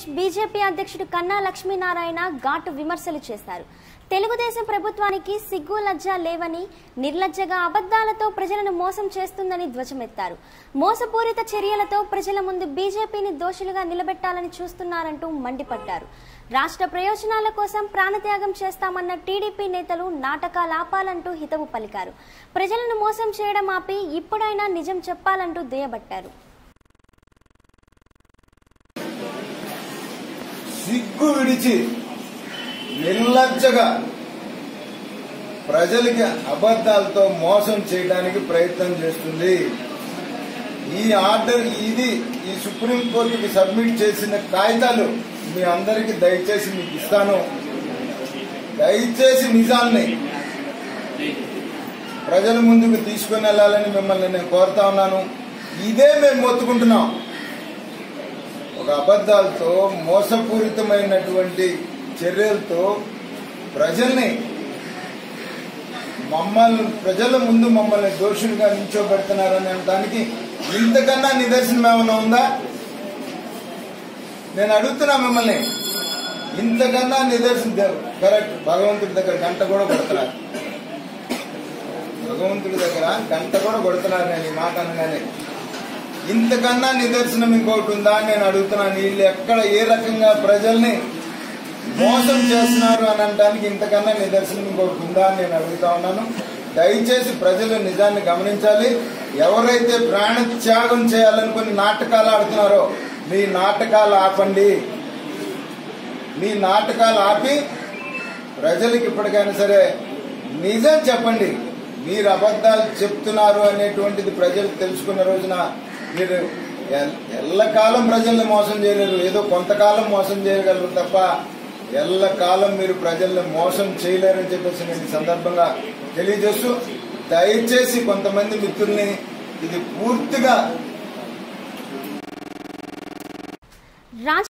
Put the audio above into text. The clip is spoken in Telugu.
బీజేపీ అధ్యక్షుడు కన్నా లక్ష్మీనారాయణ ఘాటు విమర్శలు చేశారు తెలుగుదేశం ప్రభుత్వానికి సిగ్గు లజ్జ లేవని నిర్లజ్జగా అబద్ధాలతో ప్రజలను మోసం చేస్తుందని ధ్వజమెత్తారు మోసపూరిత చర్యలతో ప్రజల ముందు బీజేపీని దోషులుగా నిలబెట్టాలని చూస్తున్నారంటూ మండిపడ్డారు రాష్ట్ర ప్రయోజనాల కోసం ప్రాణత్యాగం చేస్తామన్న టీడీపీ నేతలు నాటకాలు ఆపాలంటూ హితవు పలికారు ప్రజలను మోసం చేయడం ఆపి ఇప్పుడైనా నిజం చెప్పాలంటూ దుయ్యబట్టారు సిగ్గు విడిచి నిర్లజ్జగా ప్రజలకి అబద్ధాలతో మోసం చేయడానికి ప్రయత్నం చేస్తుంది ఈ ఆర్డర్ ఇది ఈ సుప్రీంకోర్టుకి సబ్మిట్ చేసిన కాగితాలు మీ అందరికి దయచేసి మీకు ఇస్తాను దయచేసి నిజాల్ని ప్రజల ముందుకు తీసుకుని వెళ్ళాలని మిమ్మల్ని నేను కోరుతా ఉన్నాను ఇదే మేము మొత్తుకుంటున్నాం ఒక అబద్ధాలతో మోసపూరితమైనటువంటి చర్యలతో ప్రజల్ని మమ్మల్ని ప్రజల ముందు మమ్మల్ని దోషులుగా నిల్చోబెడుతున్నారని అనడానికి ఇంతకన్నా నిదర్శనం ఏమైనా ఉందా నేను అడుగుతున్నా మిమ్మల్ని ఇంతకన్నా నిదర్శనం కరెక్ట్ భగవంతుడి దగ్గర గంట కూడా కొడుతున్నారు భగవంతుడి దగ్గర గంట కూడా కొడుతున్నారు నేను ఈ మాట అనగానే ఇంతకన్నా నిదర్శనం ఇంకొకటి ఉందా అని నేను అడుగుతున్నాను వీళ్ళు ఎక్కడ ఏ రకంగా ప్రజల్ని మోసం చేస్తున్నారు అని అనడానికి ఇంతకన్నా నిదర్శనం ఇంకొకటి ఉందా అని నేను అడుగుతా ఉన్నాను దయచేసి ప్రజలు నిజాన్ని గమనించాలి ఎవరైతే ప్రాణ త్యాగం చేయాలనుకుని నాటకాలు ఆడుతున్నారో మీ నాటకాలు ఆపండి మీ నాటకాలు ఆపి ప్రజలకు ఇప్పటికైనా సరే నిజం చెప్పండి మీరు అబద్ధాలు చెప్తున్నారు అనేటువంటిది ప్రజలు తెలుసుకున్న రోజున మీరు ఎల్- ఎల్లకాలం ప్రజల్ని మోసం చేయలేరు ఏదో కొంతకాలం మోసం చేయగలరు తప్ప ఎల్లకాలం మీరు ప్రజల్ని మోసం చేయలేరని చెప్పేసి నేను ఈ సందర్భంగా తెలియజేస్తూ దయచేసి కొంతమంది మిత్రుల్ని ఇది పూర్తిగా రాజ్